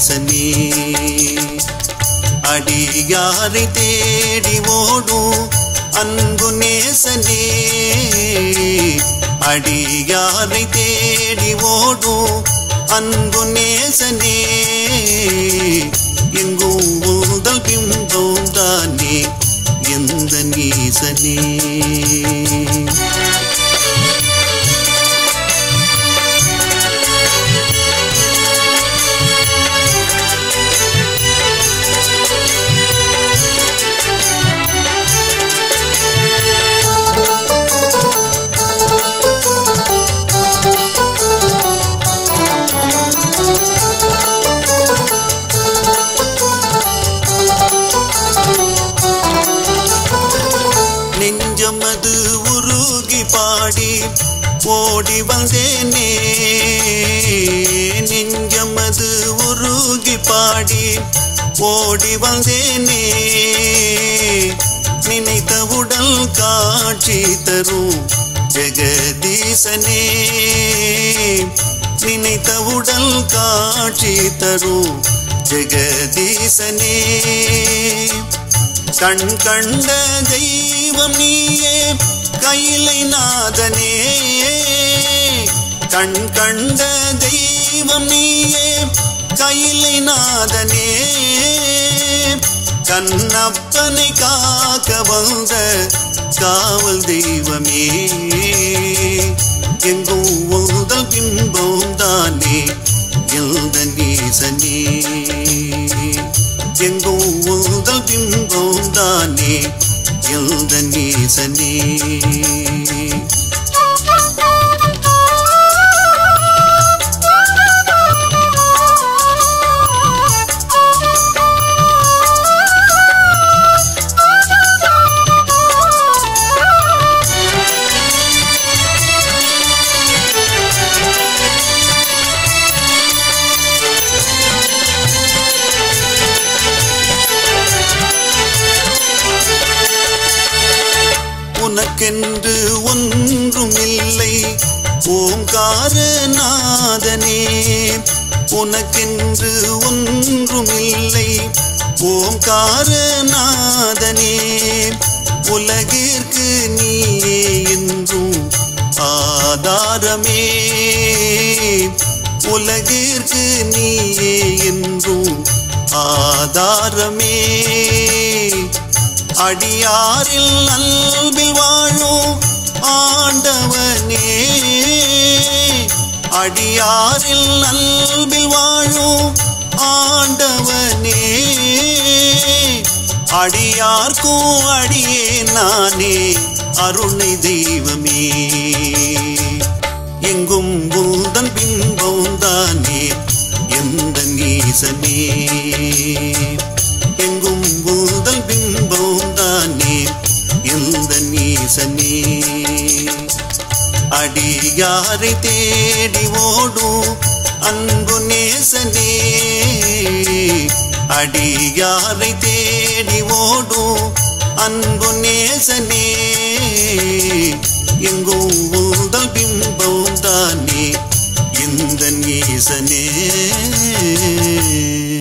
நேசனே அடியாரை தேடி ஓடும் அன்பு நேசனே அடியாரை தேடி ஓடும் அன்பு நேசனே எங்கும் முதல் பிம்பம் தானே எந்த நேசனே நெஞ்சமது உருகி பாடி ஓடி வந்தேனே நெஞ்சமது உருகி பாடி ஓடி வந்தேனே நினைத்த உடல் காட்சி தரும் ஜெகதீசனே நினைத்த உடல் காட்சி தரும் ஜெகதீசனே கண் கண்ட தெய்வம் நீயே கைலை நாதனே கண் கண்ட தெய்வம் நீயே கைலை நாதனே கண்ணப்பனை காக்க வந்த காவல் தெய்வமே எங்கும் முதல் பிம்பம் தானே எழுத நேசனே எங்கும் முதல் பிம்பம் தானே எழுத நேசனே உனக்கென்று ஒன்றும் இல்லை ஓங்காரநாதனே உனக்கென்று ஒன்றும் இல்லை ஓங்காரநாதனே உலகிற்கு நீயே என்றும் ஆதாரமே உலகிற்கு நீயே என்றும் ஆதாரமே அடியாரில் அன்பில் வாழும் ஆண்டவனே அடியாரில் அன்பில் வாழும் ஆண்டவனே அடியார்க்கும் அடியே நானே அருணை தெய்வமே எங்கும் உந்தன் பிம்பம் தானே எந்த நீசனே எங்கும் உந்தன் பிம்பம் தானே எந்த நீசனே அடியாரை தேடி ஓடும் அன்பு நேசனே அடியாரை தேடி ஓடும் அன்பு நேசனே எங்கும் உந்தல் பிம்பம் தானே இந்த நேசனே